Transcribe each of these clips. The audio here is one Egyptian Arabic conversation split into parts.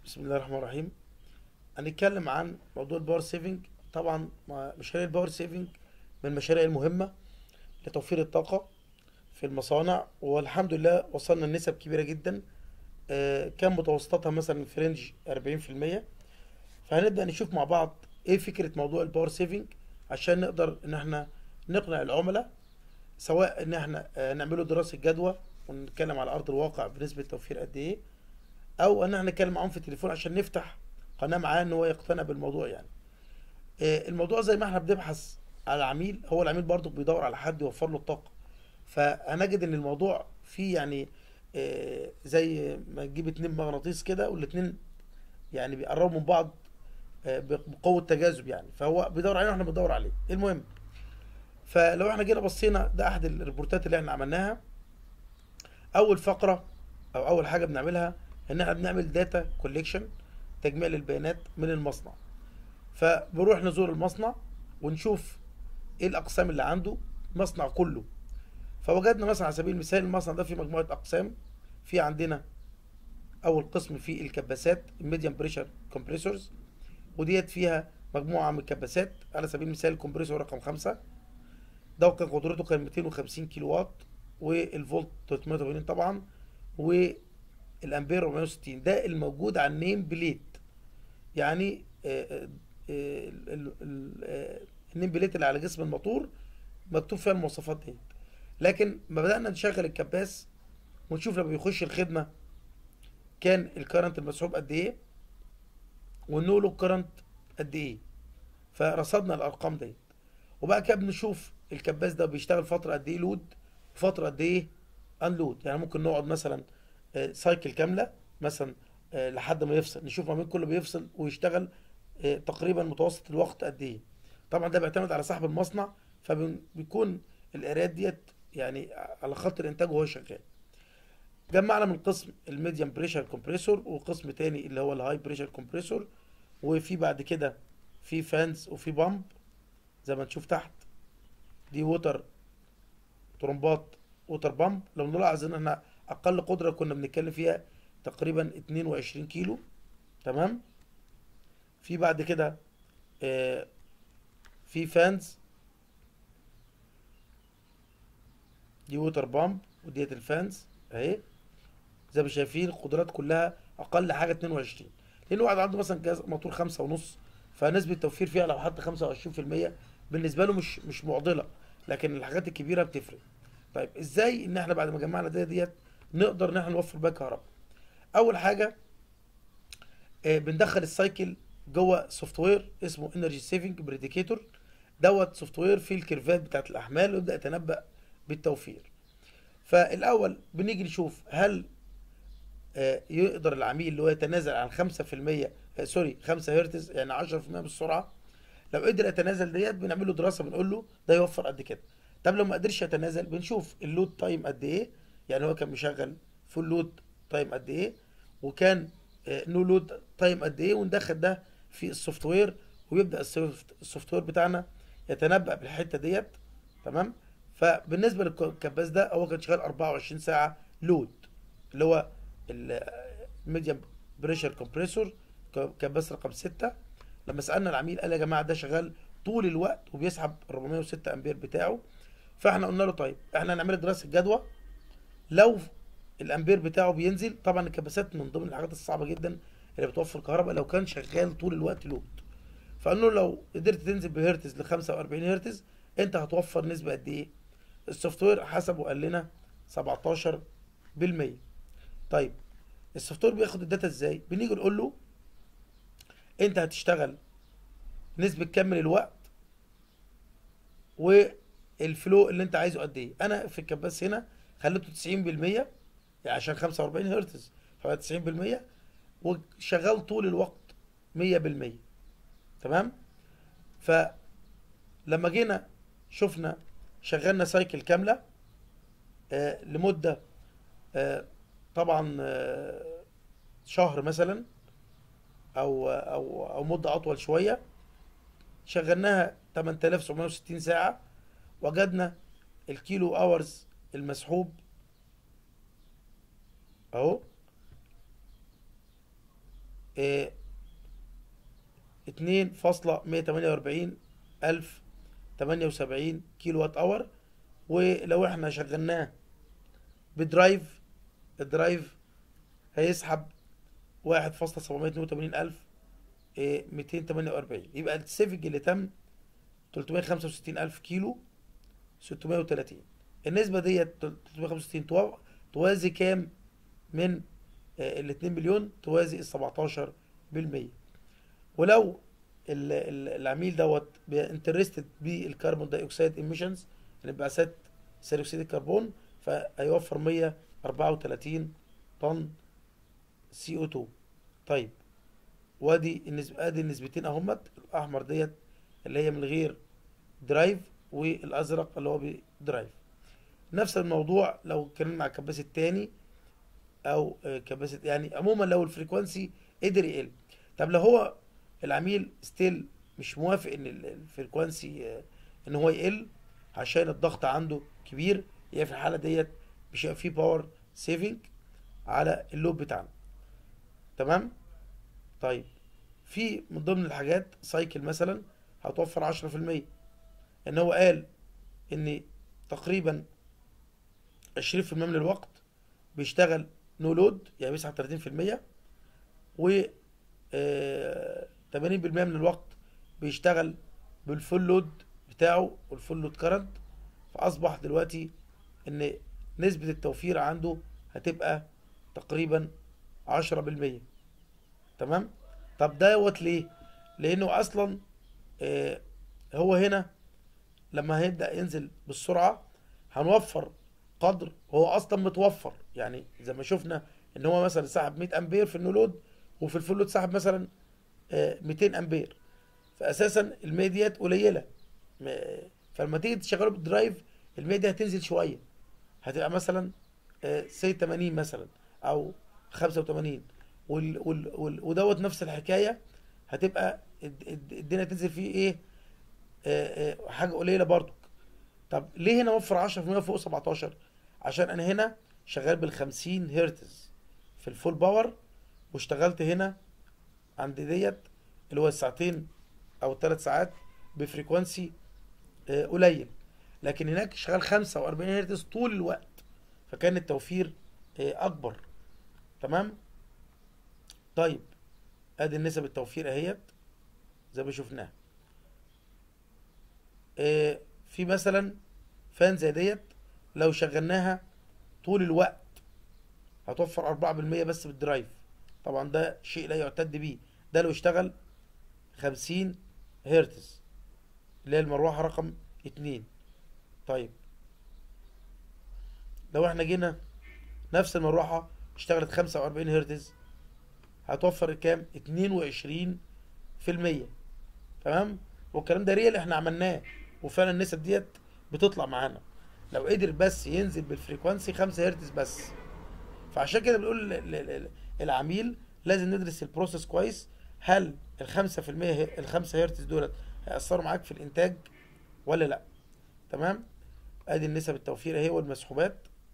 بسم الله الرحمن الرحيم هنتكلم عن موضوع الباور سيفنج طبعا مع- مشاريع الباور سيفنج من المشاريع المهمة لتوفير الطاقة في المصانع والحمد لله وصلنا لنسب كبيرة جدا آه، كان متوسطاتها مثلا في رينج 40% فهنبدأ نشوف مع بعض ايه فكرة موضوع الباور سيفنج عشان نقدر ان احنا نقنع العملاء سواء ان احنا آه، نعمله دراسة جدوى ونتكلم على ارض الواقع بنسبة توفير قد ايه او ان احنا نتكلم معاهم في التليفون عشان نفتح قناه معاه ان هو يقتنع بالموضوع يعني آه، الموضوع زي ما احنا بنبحث على عميل هو العميل برضو بيدور على حد يوفر له الطاقه فهنجد ان الموضوع فيه يعني آه، زي ما تجيب اتنين مغناطيس كده والاتنين يعني بيقربوا من بعض آه، بقوه تجاذب يعني فهو بيدور عليه واحنا بندور عليه المهم فلو احنا جينا بصينا ده احد الريبورتات اللي احنا عملناها اول فقره او اول حاجه بنعملها ان احنا بنعمل داتا كوليكشن تجميع للبيانات من المصنع فبنروح نزور المصنع ونشوف ايه الاقسام اللي عنده مصنع كله فوجدنا مثلا على سبيل المثال المصنع ده فيه مجموعه اقسام في عندنا اول قسم فيه الكباسات الميديم بريشر كومبريسورز وديت فيها مجموعه من الكباسات على سبيل المثال الكمبريسور رقم خمسة ده كان قدرته كان 250 كيلو واط والفولت 380 طبعا والامبير 460 ده الموجود على النيم بليت يعني آه، آه، آه، ال- ال- آه، النيم بليت اللي على جسم الموتور مكتوب فيها المواصفات دي لكن ما بدأنا نشغل الكباس ونشوف لما بيخش الخدمة كان الكرنت المسحوب قد ايه والنو لوك كرنت قد ايه فرصدنا الارقام دي وبقى كده بنشوف الكباس ده بيشتغل فترة قد ايه لود وفترة قد ايه انلود يعني ممكن نقعد مثلا آه، سايكل كاملة مثلا آه، لحد ما يفصل نشوف ما بين كله بيفصل ويشتغل آه، تقريبا متوسط الوقت قد ايه طبعا ده بيعتمد على صاحب المصنع فبيكون القرايات ديت يعني على خط الانتاج وهو شغال جمعنا من قسم الميديم بريشر كومبريسور وقسم تاني اللي هو الهاي بريشر كومبريسور وفي بعد كده في فانز وفي بامب زي ما تشوف تحت دي ووتر ترمبات ووتر بامب لو نلاحظ ان احنا اقل قدره كنا بنتكلم فيها تقريبا 22 كيلو تمام في بعد كده آه، في فانز دي ووتر بامب وديت الفانز اهي زي ما شايفين القدرات كلها اقل حاجه 22 لان واحد عنده مثلا جهاز موتور خمسة ونص فنسبه التوفير فيها لو حط 25% بالنسبه له مش مش معضله لكن الحاجات الكبيره بتفرق طيب ازاي ان احنا بعد ما جمعنا دي ديت نقدر ان احنا نوفر بيها كهرباء اول حاجه آه، بندخل السايكل جوه سوفت وير اسمه انرجي سيفنج بريديكيتور دوت سوفت وير فيه الكيرفات بتاعت الاحمال ويبدا يتنبأ بالتوفير فالاول بنيجي نشوف هل آه، يقدر العميل اللي هو يتنازل عن 5% آه، سوري 5 هرتز يعني 10% من السرعه لو قدر يتنازل ديت بنعمل له دراسه بنقول له ده يوفر قد كده طب لو ما قدرش يتنازل بنشوف اللود تايم قد ايه يعني هو كان مشغل فول لود تايم قد ايه وكان نو لود تايم قد ايه وندخل ده في السوفت وير ويبدا السوفت السوفت وير بتاعنا يتنبأ بالحته ديت تمام فبالنسبه للكباس ده هو كان شغال 24 ساعه لود اللي هو الميديم بريشر كومبريسور كباس رقم 6 لما سالنا العميل قال يا جماعه ده شغال طول الوقت وبيسحب 406 امبير بتاعه فاحنا قلنا له طيب احنا هنعمل لك دراسه جدوى لو الامبير بتاعه بينزل طبعا الكباسات من ضمن الحاجات الصعبه جدا اللي بتوفر كهرباء لو كان شغال طول الوقت لود فقال له لو قدرت تنزل بهرتز ل 45 هرتز انت هتوفر نسبه قد ايه السوفت وير حسبه قال لنا 17% طيب السوفت وير بياخد الداتا ازاي بنيجي نقول له انت هتشتغل نسبة كامل الوقت والفلو اللي انت عايزه قد ايه انا في الكباس هنا خليته 90% يعني عشان 45 هرتز فبقى 90% وشغال طول الوقت 100% تمام فلما جينا شفنا شغلنا سايكل كاملة آه لمدة آه طبعا آه شهر مثلا او او او مده اطول شويه شغلناها 8760 ساعه وجدنا الكيلو اورز المسحوب اهو آه، اتنين فاصلة مية تمانية وأربعين ألف تمانية وسبعين كيلو وات أور ولو احنا شغلناه بدرايف الدرايف هيسحب واحد فاصلة سبعمية اتنين وتمانين ألف ميتين تمانية وأربعين يبقى السيفنج اللي تم تلتمية خمسة وستين ألف كيلو ستمية وتلاتين النسبة ديت تلتمية خمسة وستين توازي كام من آه، الاتنين مليون توازي السبعتاشر بالمية ولو ال- ال- العميل دوت انترستد بالكربون داي اوكسيد ايميشنز انبعاثات ثاني اكسيد الكربون فهيوفر 134 طن سي او 2 طيب وادي النسبة ادي النسبتين اهمت الاحمر ديت اللي هي من غير درايف والازرق اللي هو بدرايف نفس الموضوع لو اتكلمنا على الكباس التاني او كباس يعني عموما لو الفريكوانسي قدر يقل طب لو هو العميل ستيل مش موافق ان ال- الفريكوانسي آه، ان هو يقل عشان الضغط عنده كبير يبقى في الحاله ديت مش هيبقى فيه باور سيفنج على اللوب بتاعنا تمام طيب في من ضمن الحاجات سايكل مثلا هتوفر 10% ان هو قال ان تقريبا 20% من الوقت بيشتغل نو لود يعني بيسحب 30% و آه، 80% من الوقت بيشتغل بالفول لود بتاعه والفول لود كرنت فاصبح دلوقتي ان نسبة التوفير عنده هتبقى تقريبا 10% تمام طب دوت ليه لانه اصلا آه، هو هنا لما هيبدأ ينزل بالسرعة هنوفر قدر هو اصلا متوفر يعني زي ما شفنا ان هو مثلا سحب 100 امبير في النو لود وفي الفول لود سحب مثلا آه، 200 امبير فاساسا المية ديت قليله م- فلما تيجي تشغله بالدرايف المية دي هتنزل شويه هتبقى مثلا آه، سي 80 مثلا او 85 وال وال وال ودوت نفس الحكايه هتبقى الد- الد- الدنيا تنزل فيه ايه آه، آه، حاجه قليله برضو طب ليه هنا وفر 10% فوق 17 عشان انا هنا شغال بال 50 هرتز في الفول باور واشتغلت هنا عند ديت اللي هو الساعتين او الثلاث ساعات بفريكوانسي آه، قليل لكن هناك شغال 45 هرتز طول الوقت فكان التوفير آه، اكبر تمام طيب ادي النسب التوفير اهيت زي ما شفناها آه، في مثلا فان زي ديت لو شغلناها طول الوقت هتوفر 4% بس بالدرايف طبعا ده شيء لا يعتد بيه ده لو اشتغل 50 هرتز اللي هي المروحة رقم اتنين طيب لو احنا جينا نفس المروحة اشتغلت 45 هرتز هتوفر كام 22 في المية تمام والكلام ده ريال احنا عملناه وفعلا النسب ديت بتطلع معانا لو قدر بس ينزل بالفريكوانسي 5 هرتز بس فعشان كده بنقول لل- لل- العميل لازم ندرس البروسيس كويس هل الخمسة في المية الخمسة هرتز دولت هيأثروا معاك في الإنتاج ولا لأ تمام ادي النسب التوفير اهي والمسحوبات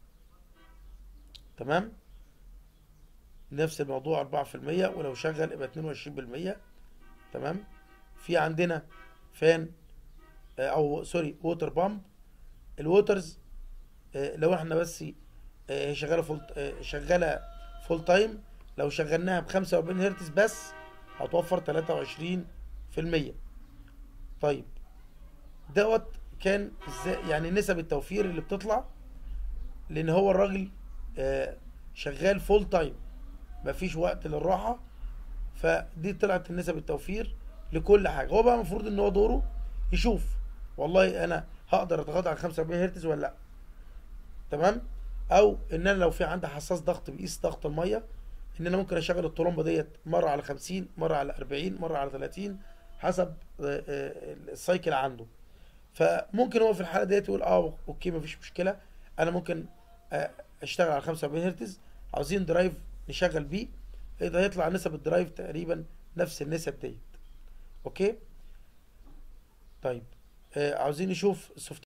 تمام نفس الموضوع أربعة في المية ولو شغل يبقى اتنين وعشرين بالمية تمام في عندنا فان آه، او سوري ووتر بامب الووترز آه، لو احنا بس آه، هي شغاله فول آه، شغاله فول تايم لو شغلناها ب 45 هرتز بس هتوفر 23% طيب دوت كان ازاي يعني نسب التوفير اللي بتطلع لان هو الراجل آه، شغال فول تايم مفيش وقت للراحه فدي طلعت النسب التوفير لكل حاجه هو بقى المفروض ان هو دوره يشوف والله انا هقدر اتغاضى عن 45 هرتز ولا لا تمام او ان انا لو في عندي حساس ضغط بيقيس ضغط الميه ان انا ممكن اشغل الطرمبه ديت مره على 50 مره على 40 مره على 30 حسب آه، آه، السايكل عنده فممكن هو في الحاله ديت يقول اه اوكي مفيش مشكله انا ممكن آه، اشتغل على 45 هرتز عاوزين درايف نشغل بيه ده هيطلع نسب الدرايف تقريبا نفس النسب ديت اوكي طيب آه عاوزين نشوف السوفت